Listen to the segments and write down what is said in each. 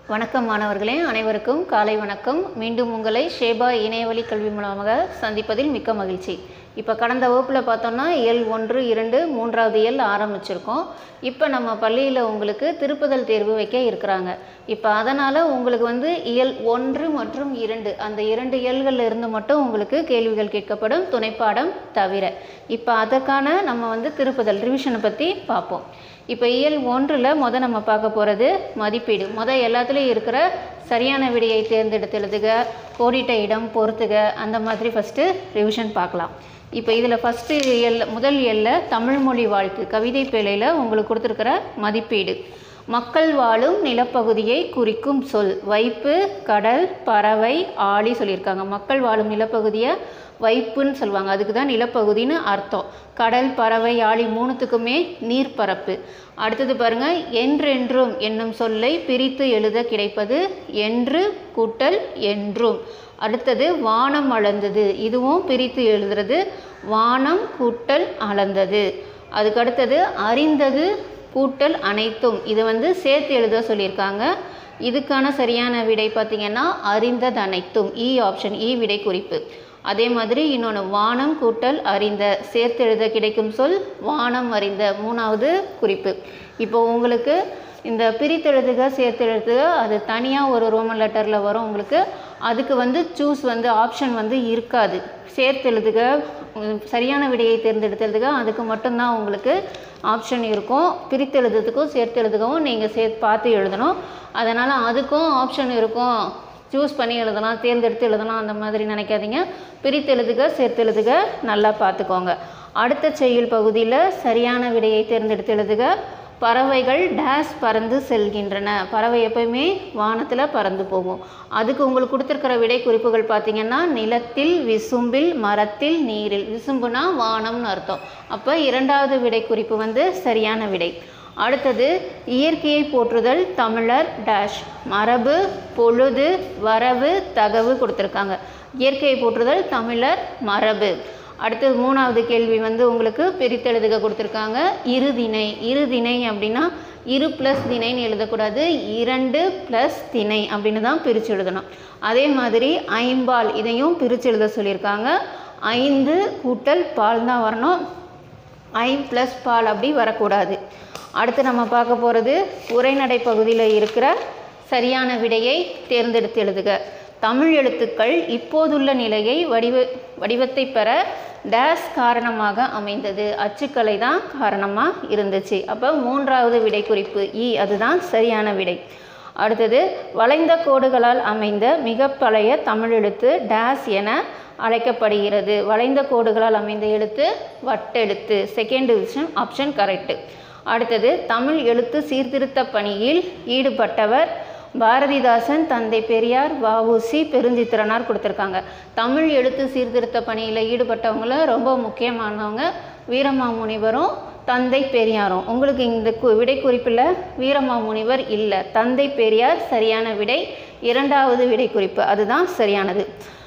வணக்கம் மாணவர்களே அனைவருக்கும் காலை வணக்கம் மீண்டும் உங்களை ஷேபா இணையவழி கல்வி மூலமாக சந்திப்பதில் மிக்க மகிழ்ச்சி இப்போ கடந்த வகுப்பில் பார்த்தோம்னா இயல் ஒன்று இரண்டு மூன்றாவது இயல் ஆரம்பிச்சிருக்கோம் இப்போ நம்ம பள்ளியில் உங்களுக்கு திருப்புதல் தேர்வு வைக்க இருக்கிறாங்க இப்போ அதனால் உங்களுக்கு வந்து இயல் ஒன்று மற்றும் இரண்டு அந்த இரண்டு இயல்களில் இருந்து மட்டும் உங்களுக்கு கேள்விகள் கேட்கப்படும் துணைப்பாடம் தவிர இப்போ அதற்கான நம்ம வந்து திருப்புதல் ரிவிஷனை பற்றி பார்ப்போம் இப்போ இயல் ஒன்றில் முத நம்ம பார்க்க போகிறது மதிப்பீடு முத எல்லாத்துலேயும் இருக்கிற சரியான விடையை தேர்ந்தெடுத்து எழுதுக கோடிட்ட இடம் பொறுத்துக அந்த மாதிரி ஃபஸ்ட்டு ரிவிஷன் பார்க்கலாம் இப்போ இதில் ஃபஸ்ட்டு எல் முதல் எல்ல தமிழ் மொழி வாழ்த்து கவிதை பேழையில் உங்களுக்கு கொடுத்துருக்கிற மதிப்பீடு மக்கள் வாழும் நிலப்பகுதியை குறிக்கும் சொல் வைப்பு கடல் பறவை ஆழி சொல்லியிருக்காங்க மக்கள் வாழும் நிலப்பகுதியை வைப்புன்னு சொல்லுவாங்க அதுக்கு தான் நிலப்பகுதின்னு அர்த்தம் கடல் பறவை ஆழி மூணுத்துக்குமே நீர்ப்பரப்பு அடுத்தது பாருங்க என்றென்றும் என்னும் சொல்லை பிரித்து எழுத கிடைப்பது என்று கூட்டல் என்றும் அடுத்தது வானம் அளந்தது இதுவும் பிரித்து எழுதுறது வானம் கூட்டல் அளந்தது அதுக்கு அடுத்தது அறிந்தது கூட்டல் அனைத்தும் இது வந்து சேர்த்து எழுத சொல்லியிருக்காங்க இதுக்கான சரியான விடை பார்த்திங்கன்னா அறிந்தது அனைத்தும் இ ஆப்ஷன் இ விடை குறிப்பு அதே மாதிரி இன்னொன்று வானம் கூட்டல் அறிந்த சேர்த்து எழுத கிடைக்கும் சொல் வானம் அறிந்த மூணாவது குறிப்பு இப்போ உங்களுக்கு இந்த பிரித்தெழுதுக சேர்த்தெழுதுக அது தனியாக ஒரு ரோமன் லெட்டரில் வரும் உங்களுக்கு அதுக்கு வந்து சூஸ் வந்து ஆப்ஷன் வந்து இருக்காது சேர்த்தெழுதுக சரியான விடையை தேர்ந்தெடுத்தெழுதுக அதுக்கு மட்டும்தான் உங்களுக்கு ஆப்ஷன் இருக்கும் பிரித்தெழுதுறதுக்கும் சேர்த்தெழுதுகவும் நீங்கள் சே பார்த்து எழுதணும் அதனால் அதுக்கும் ஆப்ஷன் இருக்கும் சூஸ் பண்ணி எழுதலாம் தேர்ந்தெடுத்து எழுதலாம் அந்த மாதிரி நினைக்காதீங்க பிரித்து எழுதுக சேர்த்து எழுதுக நல்லா பார்த்துக்கோங்க அடுத்த செய்யுள் பகுதியில் சரியான விடையை தேர்ந்தெடுத்து எழுதுக பறவைகள் டேஸ் பறந்து செல்கின்றன பறவை எப்பயுமே வானத்தில் பறந்து போகும் அதுக்கு உங்களுக்கு கொடுத்துருக்கிற விடை குறிப்புகள் பார்த்தீங்கன்னா நிலத்தில் விசும்பில் மரத்தில் நீரில் விசும்புனா வானம்னு அர்த்தம் அப்போ இரண்டாவது விடை குறிப்பு வந்து சரியான விடை அடுத்தது இயற்கையை போற்றுதல் தமிழர் டேஷ் மரபு பொழுது வரவு தகவு கொடுத்துருக்காங்க இயற்கையை போற்றுதல் தமிழர் மரபு அடுத்தது மூணாவது கேள்வி வந்து உங்களுக்கு பிரித்தெழுதுக கொடுத்துருக்காங்க இருதிணை இருதிணை அப்படின்னா இரு ப்ளஸ் திணைன்னு எழுதக்கூடாது இரண்டு ப்ளஸ் திணை அப்படின்னு தான் பிரித்து எழுதணும் அதே மாதிரி ஐம்பால் இதையும் பிரித்து எழுத சொல்லியிருக்காங்க ஐந்து கூட்டல் பால் தான் வரணும் ஐம் ப்ளஸ் பால் அப்படி வரக்கூடாது அடுத்து நம்ம பார்க்க போகிறது உரைநடை பகுதியில் இருக்கிற சரியான விடையை தேர்ந்தெடுத்து எழுதுக தமிழ் எழுத்துக்கள் இப்போதுள்ள நிலையை வடிவ வடிவத்தை பெற டேஸ் காரணமாக அமைந்தது அச்சுக்கலை தான் காரணமாக இருந்துச்சு அப்போ மூன்றாவது விடை குறிப்பு இ அதுதான் சரியான விடை அடுத்தது வளைந்த கோடுகளால் அமைந்த மிக பழைய தமிழ் எழுத்து டேஸ் என அழைக்கப்படுகிறது வளைந்த கோடுகளால் அமைந்த எழுத்து வட்டெழுத்து செகண்ட் விஷயம் ஆப்ஷன் கரெக்டு அடுத்தது தமிழ் எழுத்து சீர்திருத்த பணியில் ஈடுபட்டவர் பாரதிதாசன் தந்தை பெரியார் வஉசி பெருஞ்சித்திரனார் கொடுத்துருக்காங்க தமிழ் எழுத்து சீர்திருத்த பணியில் ஈடுபட்டவங்கள ரொம்ப முக்கியமானவங்க வீரமாமுனிவரும் தந்தை பெரியாரும் உங்களுக்கு இந்த கு விடை குறிப்பில் வீரமாமுனிவர் இல்லை தந்தை பெரியார் சரியான விடை இரண்டாவது விடை குறிப்பு அதுதான் சரியானது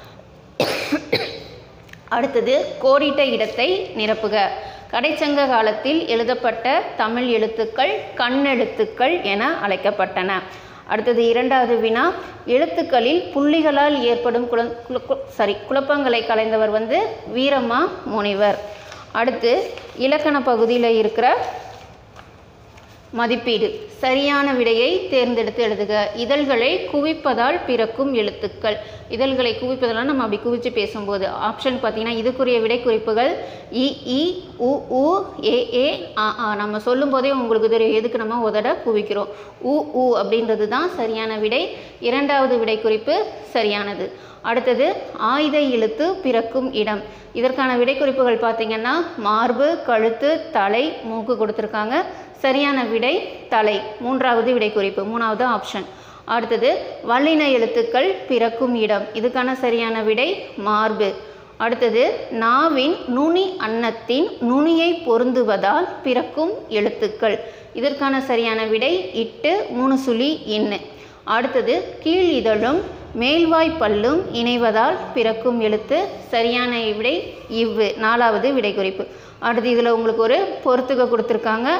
அடுத்தது கோடிட்ட இடத்தை நிரப்புக கடைச்சங்க காலத்தில் எழுதப்பட்ட தமிழ் எழுத்துக்கள் கண்ணெழுத்துக்கள் என அழைக்கப்பட்டன அடுத்தது இரண்டாவது வினா எழுத்துக்களில் புள்ளிகளால் ஏற்படும் குல சாரி குழப்பங்களை கலைந்தவர் வந்து வீரமா முனிவர் அடுத்து இலக்கண பகுதியில் இருக்கிற மதிப்பீடு சரியான விடையை தேர்ந்தெடுத்து எழுதுக இதழ்களை குவிப்பதால் பிறக்கும் எழுத்துக்கள் இதழ்களை குவிப்பதெல்லாம் நம்ம அப்படி குவிச்சு பேசும்போது ஆப்ஷன் பார்த்தீங்கன்னா இதுக்குரிய விடை குறிப்புகள் இ இ உ உ ஏ ஏ ஆ ஆ நம்ம சொல்லும் போதே உங்களுக்கு தெரியும் எதுக்கு நம்ம உதட குவிக்கிறோம் உ உ அப்படின்றது தான் சரியான விடை இரண்டாவது விடை குறிப்பு சரியானது அடுத்தது ஆயுத இழுத்து பிறக்கும் இடம் இதற்கான விடை குறிப்புகள் பார்த்தீங்கன்னா மார்பு கழுத்து தலை மூக்கு கொடுத்துருக்காங்க சரியான விடை தலை மூன்றாவது விடை குறிப்பு மூணாவது ஆப்ஷன் அடுத்தது வல்லின எழுத்துக்கள் பிறக்கும் இடம் இதுக்கான சரியான விடை மார்பு அடுத்தது நாவின் நுனி அன்னத்தின் நுனியை பொருந்துவதால் பிறக்கும் எழுத்துக்கள் இதற்கான சரியான விடை இட்டு மூணு சுழி இன்னு அடுத்தது கீழ் இதழும் மேல்வாய் பல்லும் இணைவதால் பிறக்கும் எழுத்து சரியான விடை இவ்வு நாலாவது விடை குறிப்பு அடுத்து இதில் உங்களுக்கு ஒரு பொறுத்துக கொடுத்துருக்காங்க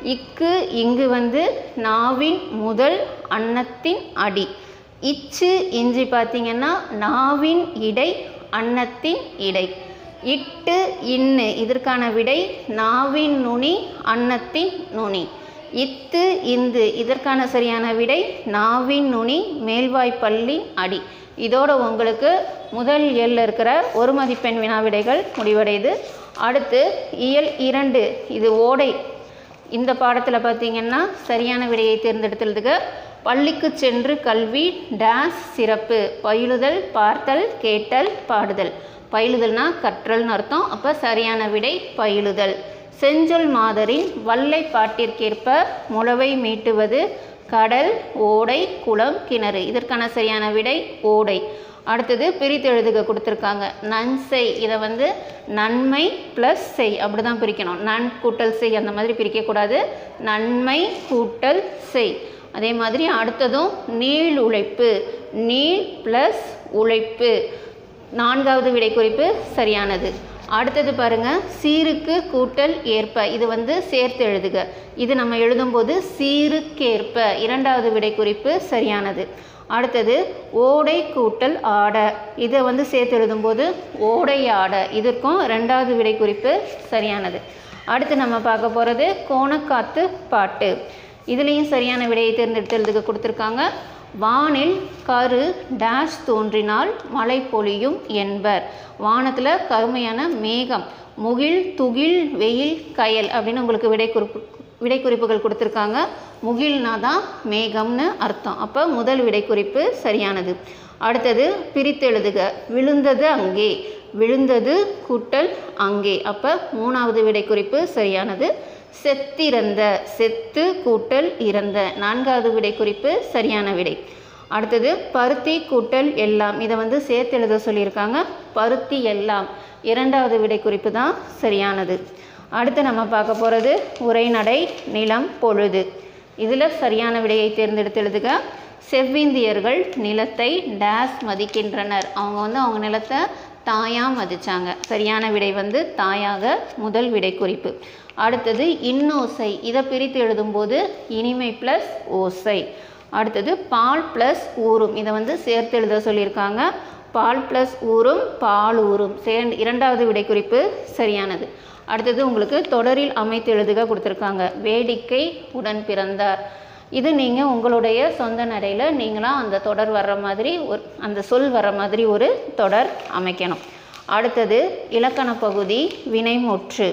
இக்கு இங்கு வந்து நாவின் முதல் அன்னத்தின் அடி இச்சு இஞ்சி பார்த்தீங்கன்னா நாவின் இடை அன்னத்தின் இடை இட்டு இன்னு இதற்கான விடை நாவின் நுனி அன்னத்தின் நுனி இத்து இந்து இதற்கான சரியான விடை நாவின் நுனி மேல்வாய்ப்பல்லின் அடி இதோட உங்களுக்கு முதல் இயல்ல இருக்கிற ஒரு மதிப்பெண் வினா விடைகள் முடிவடையுது அடுத்து இயல் இரண்டு இது ஓடை இந்த பாடத்தில் பார்த்தீங்கன்னா சரியான விடையை தேர்ந்தெடுத்துள்ளதுக்கு பள்ளிக்கு சென்று கல்வி டேஸ் சிறப்பு பயிலுதல் பார்த்தல் கேட்டல் பாடுதல் பயிலுதல்னா கற்றல்னு அர்த்தம் அப்போ சரியான விடை பயிலுதல் செஞ்சொல் மாதரின் வல்லை பாட்டிற்கேற்ப முளவை மீட்டுவது கடல் ஓடை குளம் கிணறு இதற்கான சரியான விடை ஓடை அடுத்தது பிரித்து எழுதுக கொடுத்துருக்காங்க நன்செய் இதை வந்து நன்மை ப்ளஸ் செய் அப்படி தான் பிரிக்கணும் நன் கூட்டல் செய் அந்த மாதிரி பிரிக்கக்கூடாது நன்மை கூட்டல் செய் அதே மாதிரி அடுத்ததும் நீள் உழைப்பு நீள் ப்ளஸ் உழைப்பு நான்காவது விடை குறிப்பு சரியானது அடுத்தது பாருங்க சீருக்கு கூட்டல் ஏற்ப இது வந்து சேர்த்து எழுதுக இது நம்ம எழுதும்போது சீருக்கேற்ப இரண்டாவது விடை குறிப்பு சரியானது அடுத்தது ஓடை கூட்டல் ஆட இதை வந்து சேர்த்து எழுதும்போது ஓடை ஆட இதற்கும் ரெண்டாவது விடை குறிப்பு சரியானது அடுத்து நம்ம பார்க்க போகிறது கோணக்காத்து பாட்டு இதுலேயும் சரியான விடையை தேர்ந்தெடுத்ததுக்கு கொடுத்துருக்காங்க வானில் கரு டேஷ் தோன்றினால் மழை பொழியும் என்பர் வானத்தில் கருமையான மேகம் முகில் துகில் வெயில் கயல் அப்படின்னு உங்களுக்கு விடை குறிப்பு விடை குறிப்புகள் கொடுத்துருக்காங்க முகில்னா தான் மேகம்னு அர்த்தம் அப்போ முதல் விடை குறிப்பு சரியானது அடுத்தது பிரித்தெழுதுக விழுந்தது அங்கே விழுந்தது கூட்டல் அங்கே அப்போ மூணாவது விடை குறிப்பு சரியானது செத்திறந்த செத்து கூட்டல் இறந்த நான்காவது விடை குறிப்பு சரியான விடை அடுத்தது பருத்தி கூட்டல் எல்லாம் இதை வந்து சேர்த்து எழுத சொல்லியிருக்காங்க பருத்தி எல்லாம் இரண்டாவது விடை குறிப்பு தான் சரியானது அடுத்து நம்ம பார்க்க போகிறது உரைநடை நிலம் பொழுது இதில் சரியான விடையை தேர்ந்தெடுத்து எழுதுக செவ்விந்தியர்கள் நிலத்தை டேஸ் மதிக்கின்றனர் அவங்க வந்து அவங்க நிலத்தை தாயாக மதிச்சாங்க சரியான விடை வந்து தாயாக முதல் விடை குறிப்பு அடுத்தது இன்னோசை இதை பிரித்து எழுதும்போது இனிமை ப்ளஸ் ஓசை அடுத்தது பால் ப்ளஸ் ஊரும் இதை வந்து சேர்த்து எழுத சொல்லியிருக்காங்க பால் ப்ளஸ் ஊரும் பால் ஊரும் சேர் இரண்டாவது விடை குறிப்பு சரியானது அடுத்தது உங்களுக்கு தொடரில் அமைத்து எழுதுக கொடுத்துருக்காங்க வேடிக்கை உடன் பிறந்தார் இது நீங்கள் உங்களுடைய சொந்த நடையில் நீங்களாம் அந்த தொடர் வர்ற மாதிரி ஒரு அந்த சொல் வர்ற மாதிரி ஒரு தொடர் அமைக்கணும் அடுத்தது இலக்கண பகுதி வினைமுற்று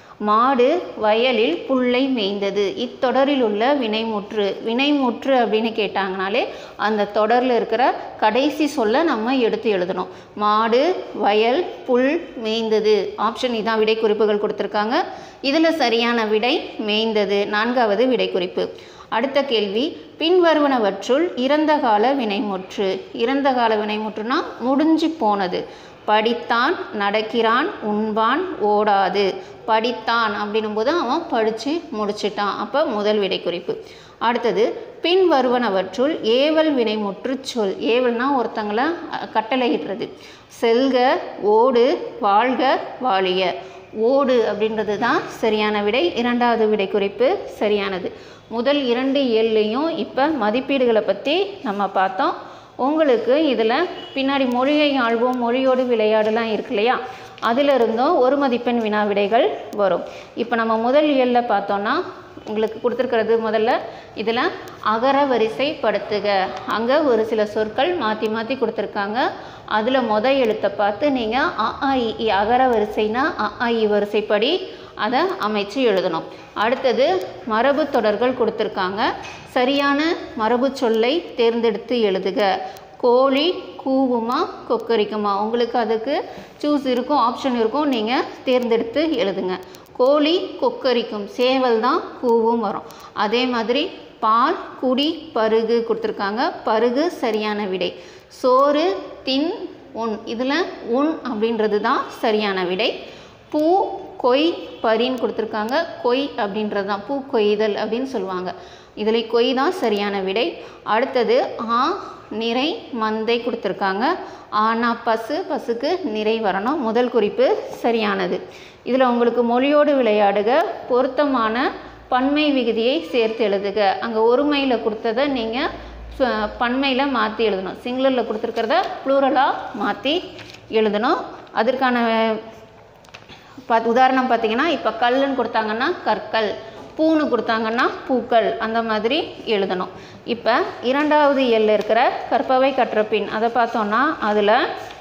மாடு வயலில் புல்லை மேய்ந்தது இத்தொடரில் உள்ள வினைமுற்று வினைமுற்று அப்படின்னு கேட்டாங்கனாலே அந்த தொடரில் இருக்கிற கடைசி சொல்ல நம்ம எடுத்து எழுதணும் மாடு வயல் புல் மேய்ந்தது ஆப்ஷன் இதான் விடை குறிப்புகள் கொடுத்துருக்காங்க இதில் சரியான விடை மேய்ந்தது நான்காவது விடை குறிப்பு அடுத்த கேள்வி பின்வருவனவற்றுள் இறந்த கால வினைமுற்று இறந்த கால வினைமுற்றுனா முடிஞ்சு போனது படித்தான் நடக்கிறான் உண்பான் ஓடாது படித்தான் அப்படின்னும் போது அவன் படித்து முடிச்சிட்டான் அப்போ முதல் விடை குறிப்பு அடுத்தது பின் வருவனவற்றுள் ஏவல் வினைமுற்று சொல் ஏவல்னா ஒருத்தங்களை அஹ், கட்டளையிடுறது செல்க ஓடு வாழ்க வாழிய ஓடு அப்படின்றது தான் சரியான விடை இரண்டாவது விடை குறிப்பு சரியானது முதல் இரண்டு இயல்லையும் இப்போ மதிப்பீடுகளை பற்றி நம்ம பார்த்தோம் உங்களுக்கு இதில் பின்னாடி மொழியை ஆள்வோம் மொழியோடு விளையாடலாம் இருக்கு இல்லையா அதில் இருந்தும் ஒரு மதிப்பெண் வினா விடைகள் வரும் இப்போ நம்ம முதல் இயலில் பார்த்தோன்னா உங்களுக்கு கொடுத்துருக்கிறது முதல்ல இதில் அகர வரிசைப்படுத்துக அங்கே ஒரு சில சொற்கள் மாற்றி மாற்றி கொடுத்துருக்காங்க அதில் முத எழுத்தை பார்த்து நீங்கள் அ ஆ இ ஈ அகர வரிசைனா அ ஆ இ வரிசைப்படி அதை அமைச்சு எழுதணும் அடுத்தது மரபு தொடர்கள் கொடுத்துருக்காங்க சரியான மரபு சொல்லை தேர்ந்தெடுத்து எழுதுக கோழி கூவுமா கொக்கரிக்குமா உங்களுக்கு அதுக்கு சூஸ் இருக்கும் ஆப்ஷன் இருக்கும் நீங்கள் தேர்ந்தெடுத்து எழுதுங்க கோழி கொக்கரிக்கும் சேவல் தான் கூவும் வரும் அதே மாதிரி பால் குடி பருகு கொடுத்துருக்காங்க பருகு சரியான விடை சோறு தின் உன் இதில் உன் அப்படின்றது தான் சரியான விடை பூ கொய் பரின்னு கொடுத்துருக்காங்க கொய் அப்படின்றது தான் பூ கொய்தல் அப்படின்னு சொல்லுவாங்க இதில் கொய் தான் சரியான விடை அடுத்தது ஆ நிறை மந்தை கொடுத்துருக்காங்க ஆனா பசு பசுக்கு நிறை வரணும் முதல் குறிப்பு சரியானது இதில் உங்களுக்கு மொழியோடு விளையாடுக பொருத்தமான பன்மை விகுதியை சேர்த்து எழுதுக அங்கே ஒருமையில் கொடுத்ததை நீங்கள் பன்மையில் மாற்றி எழுதணும் சிங்குலரில் கொடுத்துருக்கிறத ப்ளூரலாக மாற்றி எழுதணும் அதற்கான பார்த்து உதாரணம் பார்த்தீங்கன்னா இப்போ கல்லுன்னு கொடுத்தாங்கன்னா கற்கள் பூன்னு கொடுத்தாங்கன்னா பூக்கள் அந்த மாதிரி எழுதணும் இப்போ இரண்டாவது எல்ல இருக்கிற கற்பவை கற்றபின் அதை பார்த்தோன்னா அதில்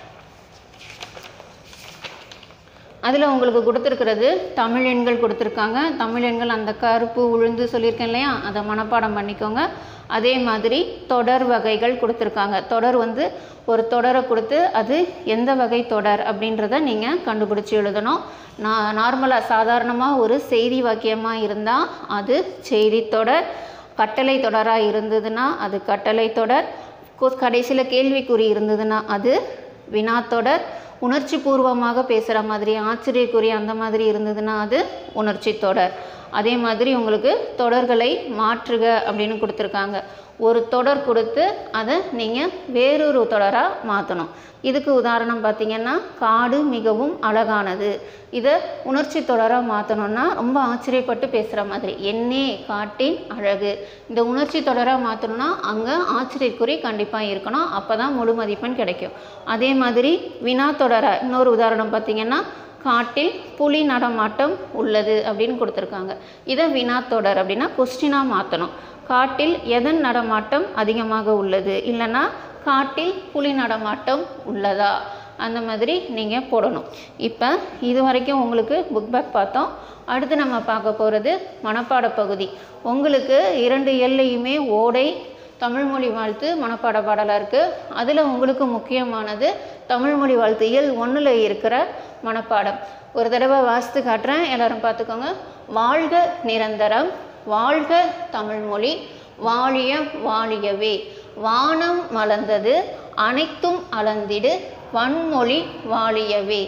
அதில் உங்களுக்கு கொடுத்துருக்கிறது தமிழ் எண்கள் கொடுத்துருக்காங்க தமிழ் எண்கள் அந்த கருப்பு உளுந்து சொல்லியிருக்கேன் இல்லையா அதை மனப்பாடம் பண்ணிக்கோங்க அதே மாதிரி தொடர் வகைகள் கொடுத்துருக்காங்க தொடர் வந்து ஒரு தொடரை கொடுத்து அது எந்த வகை தொடர் அப்படின்றத நீங்கள் கண்டுபிடிச்சி எழுதணும் நான் நார்மலாக சாதாரணமாக ஒரு செய்தி வாக்கியமாக இருந்தால் அது செய்தி தொடர் கட்டளை தொடராக இருந்ததுன்னா அது கட்டளை தொடர் கடைசியில் கேள்விக்குறி இருந்ததுன்னா அது வினாத்தொடர் உணர்ச்சி பூர்வமாக பேசுகிற மாதிரி ஆச்சரியக்குறி அந்த மாதிரி இருந்ததுன்னா அது உணர்ச்சி தொடர் அதே மாதிரி உங்களுக்கு தொடர்களை மாற்றுக அப்படின்னு கொடுத்துருக்காங்க ஒரு தொடர் கொடுத்து அதை நீங்கள் வேறொரு தொடராக மாற்றணும் இதுக்கு உதாரணம் பார்த்தீங்கன்னா காடு மிகவும் அழகானது இதை உணர்ச்சி தொடராக மாற்றணும்னா ரொம்ப ஆச்சரியப்பட்டு பேசுகிற மாதிரி என்னே காட்டின் அழகு இந்த உணர்ச்சி தொடராக மாற்றணும்னா அங்கே ஆச்சரியக்குறி கண்டிப்பாக இருக்கணும் அப்போ தான் முழு மதிப்பெண் கிடைக்கும் அதே மாதிரி வினா தொடரை இன்னொரு உதாரணம் பார்த்தீங்கன்னா காட்டில் புலி நடமாட்டம் உள்ளது அப்படின்னு கொடுத்துருக்காங்க இதை வினாத்தொடர் அப்படின்னா கொஸ்டினாக மாற்றணும் காட்டில் எதன் நடமாட்டம் அதிகமாக உள்ளது இல்லைன்னா காட்டில் புலி நடமாட்டம் உள்ளதா அந்த மாதிரி நீங்கள் போடணும் இப்போ இது வரைக்கும் உங்களுக்கு புக் பேக் பார்த்தோம் அடுத்து நம்ம பார்க்க போகிறது மனப்பாட பகுதி உங்களுக்கு இரண்டு எல்லையுமே ஓடை தமிழ்மொழி வாழ்த்து மனப்பாட பாடலாக இருக்குது அதில் உங்களுக்கு முக்கியமானது தமிழ்மொழி வாழ்த்து இயல் ஒன்றில் இருக்கிற மனப்பாடம் ஒரு தடவை வாசித்து காட்டுறேன் எல்லாரும் பார்த்துக்கோங்க வாழ்க நிரந்தரம் வாழ்க தமிழ்மொழி வாழிய வாழியவே வானம் மலர்ந்தது அனைத்தும் அளந்திடு வன்மொழி வாழியவே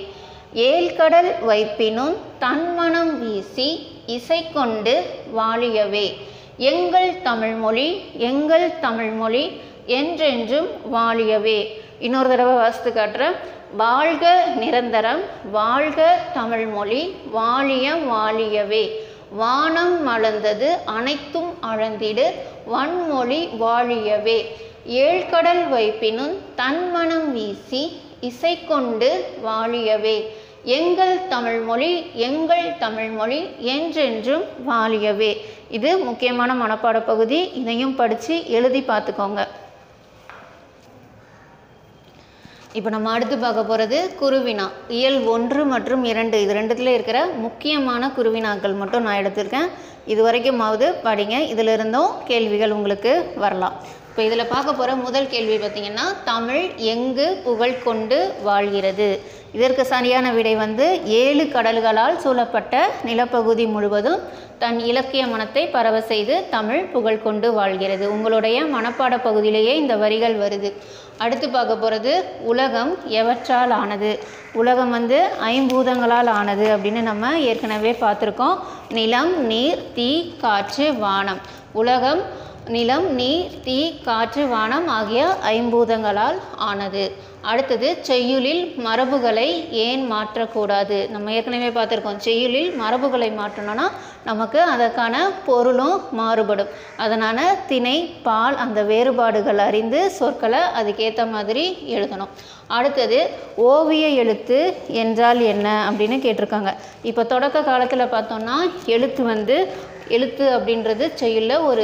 ஏழ்கடல் வைப்பினும் தன்மனம் வீசி இசை கொண்டு வாழியவே எங்கள் தமிழ்மொழி எங்கள் தமிழ்மொழி என்றென்றும் வாழியவே இன்னொரு தடவை வாசித்து காட்டுறேன் வாழ்க நிரந்தரம் வாழ்க தமிழ்மொழி வாழிய வாழியவே வானம் மலர்ந்தது அனைத்தும் அளந்திடு வன்மொழி வாழியவே ஏழ்கடல் வைப்பினும் தன்மனம் வீசி இசை கொண்டு வாழியவே எங்கள் தமிழ்மொழி எங்கள் தமிழ்மொழி என்றென்றும் வாழியவே இது முக்கியமான மனப்பாட பகுதி இதையும் படித்து எழுதி பார்த்துக்கோங்க இப்போ நம்ம அடுத்து பார்க்க போகிறது குருவினா இயல் ஒன்று மற்றும் இரண்டு இது ரெண்டுத்தில் இருக்கிற முக்கியமான குருவினாக்கள் மட்டும் நான் எடுத்திருக்கேன் இது வரைக்குமாவது படிங்க இதில் இருந்தும் கேள்விகள் உங்களுக்கு வரலாம் இப்போ இதில் பார்க்க போகிற முதல் கேள்வி பார்த்திங்கன்னா தமிழ் எங்கு புகழ் கொண்டு வாழ்கிறது இதற்கு சரியான விடை வந்து ஏழு கடல்களால் சூழப்பட்ட நிலப்பகுதி முழுவதும் தன் இலக்கிய மனத்தை பரவ செய்து தமிழ் புகழ் கொண்டு வாழ்கிறது உங்களுடைய மனப்பாட பகுதியிலேயே இந்த வரிகள் வருது அடுத்து பார்க்க போகிறது உலகம் எவற்றால் ஆனது உலகம் வந்து ஐம்பூதங்களால் ஆனது அப்படின்னு நம்ம ஏற்கனவே பார்த்துருக்கோம் நிலம் நீர் தீ காற்று வானம் உலகம் நிலம் நீர் தீ காற்று வானம் ஆகிய ஐம்பூதங்களால் ஆனது அடுத்தது செய்யுளில் மரபுகளை ஏன் மாற்றக்கூடாது நம்ம ஏற்கனவே பார்த்துருக்கோம் செய்யுளில் மரபுகளை மாற்றணும்னா நமக்கு அதற்கான பொருளும் மாறுபடும் அதனால் திணை பால் அந்த வேறுபாடுகள் அறிந்து சொற்களை அதுக்கேற்ற மாதிரி எழுதணும் அடுத்தது ஓவிய எழுத்து என்றால் என்ன அப்படின்னு கேட்டிருக்காங்க இப்போ தொடக்க காலத்தில் பார்த்தோம்னா எழுத்து வந்து எழுத்து அப்படின்றது செய்யுளில் ஒரு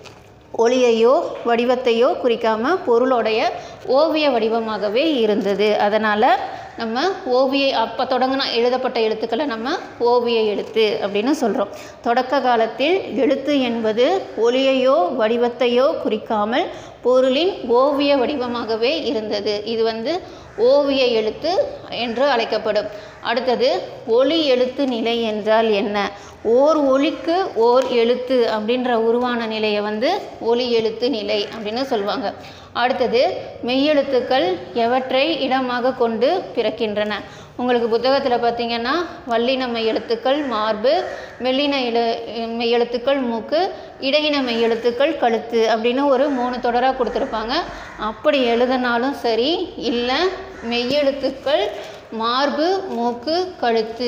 ஒளியையோ வடிவத்தையோ குறிக்காமல் பொருளுடைய ஓவிய வடிவமாகவே இருந்தது அதனால் நம்ம ஓவிய அப்போ தொடங்கின எழுதப்பட்ட எழுத்துக்களை நம்ம ஓவிய எழுத்து அப்படின்னு சொல்கிறோம் தொடக்க காலத்தில் எழுத்து என்பது ஒளியையோ வடிவத்தையோ குறிக்காமல் பொருளின் ஓவிய வடிவமாகவே இருந்தது இது வந்து ஓவிய எழுத்து என்று அழைக்கப்படும் அடுத்தது ஒளி எழுத்து நிலை என்றால் என்ன ஓர் ஒளிக்கு ஓர் எழுத்து அப்படின்ற உருவான நிலையை வந்து ஒளி எழுத்து நிலை அப்படின்னு சொல்லுவாங்க அடுத்தது மெய்யெழுத்துக்கள் எவற்றை இடமாக கொண்டு பிறக்கின்றன உங்களுக்கு புத்தகத்தில் பார்த்தீங்கன்னா வல்லின மெய்யெழுத்துக்கள் மார்பு மெல்லின எழு மெய்யெழுத்துக்கள் மூக்கு இடையின மெய்யெழுத்துக்கள் கழுத்து அப்படின்னு ஒரு மூணு தொடராக கொடுத்துருப்பாங்க அப்படி எழுதினாலும் சரி இல்லை மெய்யெழுத்துக்கள் மார்பு மூக்கு கழுத்து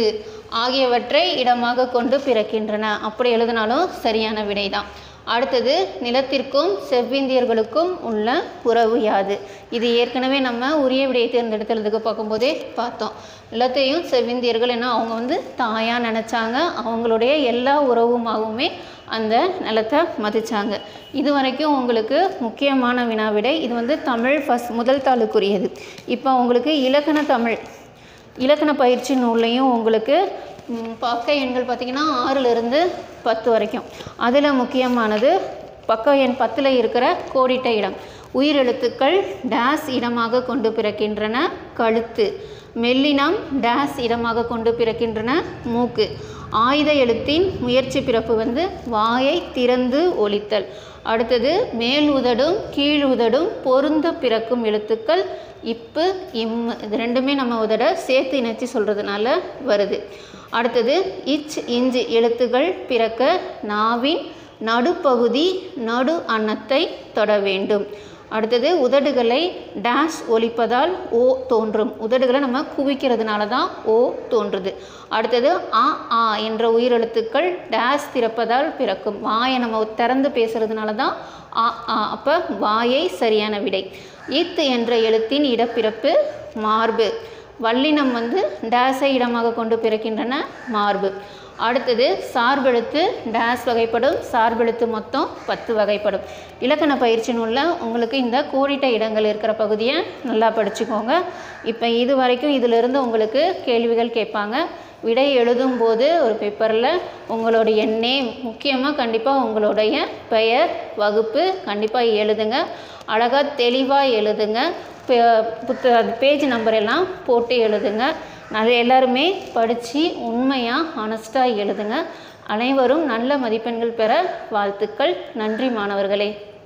ஆகியவற்றை இடமாக கொண்டு பிறக்கின்றன அப்படி எழுதினாலும் சரியான விடை தான் அடுத்தது நிலத்திற்கும் செவ்விந்தியர்களுக்கும் உள்ள உறவு யாது இது ஏற்கனவே நம்ம உரிய விடையை தேர்ந்தெடுத்துறதுக்கு பார்க்கும்போதே பார்த்தோம் நிலத்தையும் செவ்விந்தியர்கள் என்ன அவங்க வந்து தாயாக நினச்சாங்க அவங்களுடைய எல்லா உறவுமாகவுமே அந்த நிலத்தை மதிச்சாங்க இது வரைக்கும் உங்களுக்கு முக்கியமான வினாவிடை இது வந்து தமிழ் ஃபஸ்ட் முதல் தாளுக்குரியது இப்போ உங்களுக்கு இலக்கண தமிழ் இலக்கண பயிற்சி நூல்லையும் உங்களுக்கு ம், பக்க எண்கள் பார்த்திங்கன்னா ஆறிலிருந்து பத்து வரைக்கும் அதில் முக்கியமானது பக்க எண் பத்தில் இருக்கிற கோடிட்ட இடம் உயிரெழுத்துக்கள் டேஸ் இடமாக கொண்டு பிறக்கின்றன கழுத்து மெல்லினம் டேஸ் இடமாக கொண்டு பிறக்கின்றன மூக்கு ஆயுத எழுத்தின் முயற்சி பிறப்பு வந்து வாயை திறந்து ஒலித்தல் அடுத்தது மேல் உதடும் கீழ் உதடும் பொருந்த பிறக்கும் எழுத்துக்கள் இப்பு இம்மு இது ரெண்டுமே நம்ம உதட சேர்த்து இணைச்சி சொல்கிறதுனால வருது அடுத்தது இச் இஞ்சு எழுத்துகள் பிறக்க நாவின் நடுப்பகுதி நடு அன்னத்தை தொட வேண்டும் அடுத்தது உதடுகளை டேஷ் ஒலிப்பதால் ஓ தோன்றும் உதடுகளை நம்ம குவிக்கிறதுனால தான் ஓ தோன்றுது அடுத்தது ஆ ஆ என்ற உயிரெழுத்துக்கள் டேஷ் திறப்பதால் பிறக்கும் வாயை நம்ம திறந்து பேசுறதுனால தான் ஆ ஆ அப்போ வாயை சரியான விடை இத் என்ற எழுத்தின் இடப்பிறப்பு மார்பு வல்லினம் வந்து டேஸை இடமாக கொண்டு பிறக்கின்றன மார்பு அடுத்தது சார்பெழுத்து டேஸ் வகைப்படும் சார்பெழுத்து மொத்தம் பத்து வகைப்படும் இலக்கண பயிற்சி நூலில் உங்களுக்கு இந்த கோடிட்ட இடங்கள் இருக்கிற பகுதியை நல்லா படிச்சுக்கோங்க இப்போ இது வரைக்கும் இதிலிருந்து உங்களுக்கு கேள்விகள் கேட்பாங்க விடை எழுதும்போது ஒரு பேப்பரில் உங்களுடைய நேம் முக்கியமாக கண்டிப்பாக உங்களுடைய பெயர் வகுப்பு கண்டிப்பாக எழுதுங்க அழகாக தெளிவாக எழுதுங்க பே- புத்த பேஜ் நம்பர் எல்லாம் போட்டு எழுதுங்க நல்ல எல்லாருமே படித்து உண்மையாக ஹானஸ்ட்டாக எழுதுங்க அனைவரும் நல்ல மதிப்பெண்கள் பெற வாழ்த்துக்கள் நன்றி மாணவர்களே